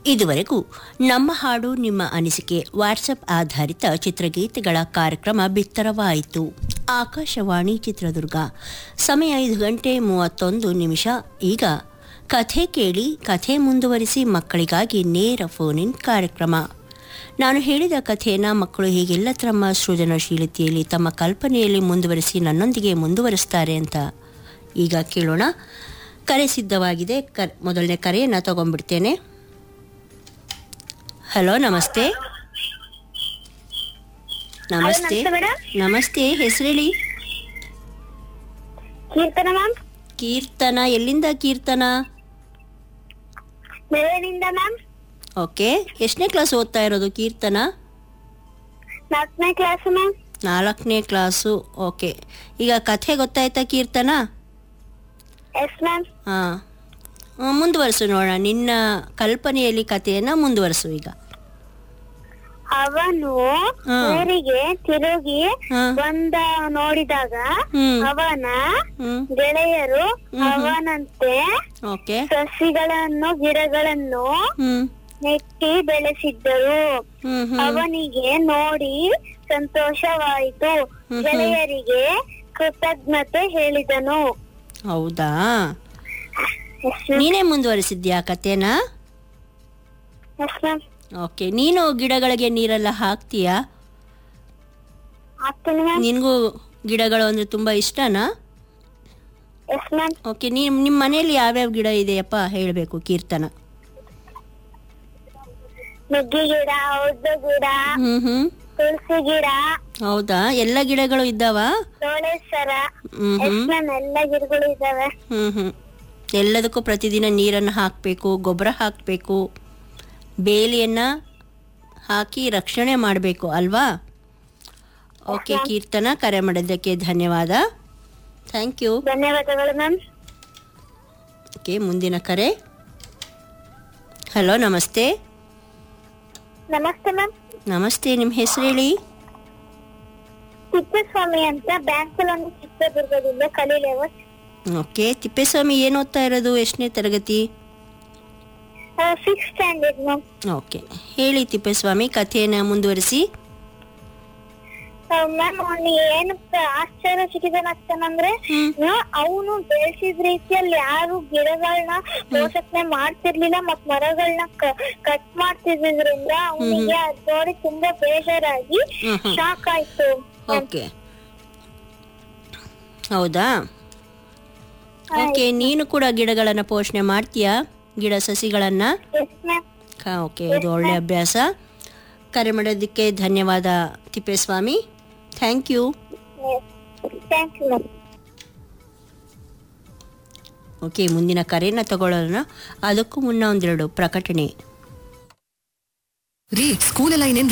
ಇದುವರೆಗೂ ನಮ್ಮ ಹಾಡು ನಿಮ್ಮ ಅನಿಸಿಕೆ ವಾಟ್ಸಪ್ ಆಧಾರಿತ ಚಿತ್ರಗೀತೆಗಳ ಕಾರ್ಯಕ್ರಮ ಬಿತ್ತರವಾಯಿತು ಆಕಾಶವಾಣಿ ಚಿತ್ರದುರ್ಗ ಸಮಯ ಐದು ಗಂಟೆ ಮೂವತ್ತೊಂದು ನಿಮಿಷ ಈಗ ಕಥೆ ಕೇಳಿ ಕಥೆ ಮುಂದುವರಿಸಿ ಮಕ್ಕಳಿಗಾಗಿ ನೇರ ಫೋನ್ ಇನ್ ಕಾರ್ಯಕ್ರಮ ನಾನು ಹೇಳಿದ ಕಥೆಯನ್ನು ಮಕ್ಕಳು ಹೀಗೆಲ್ಲ ತಮ್ಮ ಸೃಜನಶೀಲತೆಯಲ್ಲಿ ತಮ್ಮ ಕಲ್ಪನೆಯಲ್ಲಿ ಮುಂದುವರಿಸಿ ನನ್ನೊಂದಿಗೆ ಮುಂದುವರಿಸ್ತಾರೆ ಅಂತ ಈಗ ಕೇಳೋಣ ಕರೆ ಸಿದ್ಧವಾಗಿದೆ ಕ ಮೊದಲನೇ ಕರೆಯನ್ನು ತಗೊಂಡ್ಬಿಡ್ತೇನೆ ಹಲೋ ನಮಸ್ತೆ ನಮಸ್ತೆ ನಮಸ್ತೆ ಮೇಡಮ್ ನಮಸ್ತೆ ಹೆಸರೇಳಿ ಕೀರ್ತನ ಮ್ಯಾಮ್ ಕೀರ್ತನ ಎಲ್ಲಿಂದ ಕೀರ್ತನ ಮೇಲಿನಿಂದ ಮ್ಯಾಮ್ ಓಕೆ ಎಷ್ಟನೇ ಕ್ಲಾಸ್ ಓದ್ತಾ ಇರೋದು ಕೀರ್ತನ ನಾಲ್ಕನೇ ಕ್ಲಾಸ್ ಮ್ಯಾಮ್ ನಾಲ್ಕನೇ ಕ್ಲಾಸು ಓಕೆ ಈಗ ಕಥೆ ಗೊತ್ತಾಯ್ತಾ ಕೀರ್ತನ ಎಸ್ ಮ್ಯಾಮ್ ಹಾಂ ಮುಂದುವರಿಸು ನೋಡೋಣ ನಿನ್ನ ಕಲ್ಪನೆಯಲ್ಲಿ ಕಥೆಯನ್ನು ಮುಂದುವರಿಸು ಈಗ ಅವನು ಹಾ. ಊರಿಗೆ ತಿರುಗಿ ಹಾ. ಬಂದ ನೋಡಿದಾಗ ಹ್ಮ್. ಅವನ ಹ್ಞೂ ಗೆಳೆಯರು ಹ್ಮ್. ಅವನಂತೆ ಓಕೆ ಸಸಿಗಳನ್ನು ಗಿಡಗಳನ್ನು ಹ್ಞೂ ನೆಟ್ಟಿ ಬೆಳೆಸಿದ್ದರು ಹ್ಞೂ ಹ್ಞೂ ಅವನಿಗೆ ನೋಡಿ ಸಂತೋಷವಾಯಿತು ಹ್ಮ್. ಗೆಳೆಯರಿಗೆ ಕೃತಜ್ಞತೆ ಹೇಳಿದನು ಹೌದಾ ಎಸ್ ಮ್ಯಾಮ್ ನೀನೇ ಮುಂದುವರಿಸಿದ್ಯಾ ಕಥೆನಾ ಎಸ್ ಮ್ಯಾಮ್ ಓಕೆ ನೀನು ಗಿಡಗಳಿಗೆ ನೀರೆಲ್ಲ ಹಾಕ್ತೀಯಾ ಆಗ್ತೀನಿ ಮ್ಯಾಮ್ ನಿನಗೂ ಗಿಡಗಳು ಅಂದರೆ ತುಂಬ ಇಷ್ಟನಾ ಎಸ್ ಮ್ಯಾಮ್ ಓಕೆ ನೀ ನಿಮ್ಮ ಮನೆಯಲ್ಲಿ ಯಾವ್ಯಾವ ಗಿಡ ಇದೆಯಪ್ಪ ಹೇಳಬೇಕು ಕೀರ್ತನ ನುಗ್ಗಿ ಗಿಡ ಔದ್ದ ಗಿಡ ಹ್ಞೂ ಹ್ಞೂ ತುಳಸಿ ಗಿಡ ಹೌದಾ ಎಲ್ಲ ಗಿಡಗಳು ಇದ್ದಾವಾ ಸೋಳೇಶ್ವರ ಹ್ಞೂ ಹ್ಞೂ ಎಸ್ ಮ್ಯಾಮ್ ಎಲ್ಲ ಗಿಡಗಳು ಇದಾವೆ ಹ್ಞೂ ಹ್ಞೂ ಎಲ್ಲದಕ್ಕೂ ಪ್ರತಿದಿನ ನೀರನ್ನು ಹಾಕಬೇಕು ಗೊಬ್ಬರ ಹಾಕಬೇಕು ಬೇಲಿಯನ್ನು ಹಾಕಿ ರಕ್ಷಣೆ ಮಾಡಬೇಕು ಅಲ್ವಾ ಓಕೆ ಕೀರ್ತನ ಕರೆ ಮಾಡಿದ್ದಕ್ಕೆ ಧನ್ಯವಾದ ಥ್ಯಾಂಕ್ ಯು ಧನ್ಯವಾದಗಳು ಮ್ಯಾಮ್ ಓಕೆ ಮುಂದಿನ ಕರೆ ಹಲೋ ನಮಸ್ತೆ ನಮಸ್ತೆ ಮ್ಯಾಮ್ ನಮಸ್ತೆ ನಿಮ್ಮ ಹೆಸರು ಹೇಳಿ ತಿಪ್ಪೇಸ್ವಾಮಿ ಅಂತ ಬ್ಯಾಂಕಲನ್ನು ಚಿತ್ರದುರ್ಗದಿಂದ ಕಲೀಲೇವ ಓಕೆ ತಿಪ್ಪೇಸ್ವಾಮಿ ಏನು ಓದ್ತಾ ಇರೋದು ಎಷ್ಟನೇ ತರಗತಿ ಸಿಕ್ಸ್ ಸ್ಟ್ಯಾಂಡರ್ಡ್ ಮ್ಯಾಮ್ ಓಕೆ ಹೇಳಿ ತಿಪ್ಪೇಸ್ವಾಮಿ ಕಥೆಯನ್ನು ಮುಂದುವರಿಸಿ ಮ್ಯಾಮ್ ಅವ್ನು ಏನು ಆಶ್ಚರ್ಯಚಕಿತನಾಗ್ತಾನಂದ್ರೆ ಹ್ಮ್. ಅವನು ಬೆಳೆಸಿದ ರೀತಿಯಲ್ಲಿ ಯಾರು ಗಿಡಗಳನ್ನ ಪೋಷಣೆ ಮಾಡ್ತಿರ್ಲಿಲ್ಲ ಮತ್ ಮರಗಳನ್ನ ಕಟ್ ಮಾಡ್ತಿದ್ರಿಂದ ಅವನಿಗೆ ಅದ್ ನೋಡಿ ತುಂಬಾ ಬೇಜಾರಾಗಿ ಹ್ಮ್ ಹ್ಮ್. ಶಾಕ್ ಆಯ್ತು ಓಕೆ ಹೌದಾ ಓಕೆ ನೀನು ಕೂಡ ಗಿಡಗಳನ್ನು ಪೋಷಣೆ ಮಾಡ್ತೀಯಾ ಗಿಡ ಸಸಿಗಳನ್ನು ಎಸ್ ಮ್ಯಾಮ್ ಓಕೆ ಇದು ಒಳ್ಳೆ ಅಭ್ಯಾಸ ಕರೆ ಮಾಡೋದಕ್ಕೆ ಧನ್ಯವಾದ Thippeswamy thank you thank you ma'am okay ಮುಂದಿನ ಕರೆಯನ್ನು ತಗೊಳ್ಳೋಣ ಅದಕ್ಕೂ ಮುನ್ನ ಒಂದೆರಡು ಪ್ರಕಟಣೆ ರೀ ಸ್ಕೂಲ್ ಎಲ್ಲ ಇನ್ನೇನ್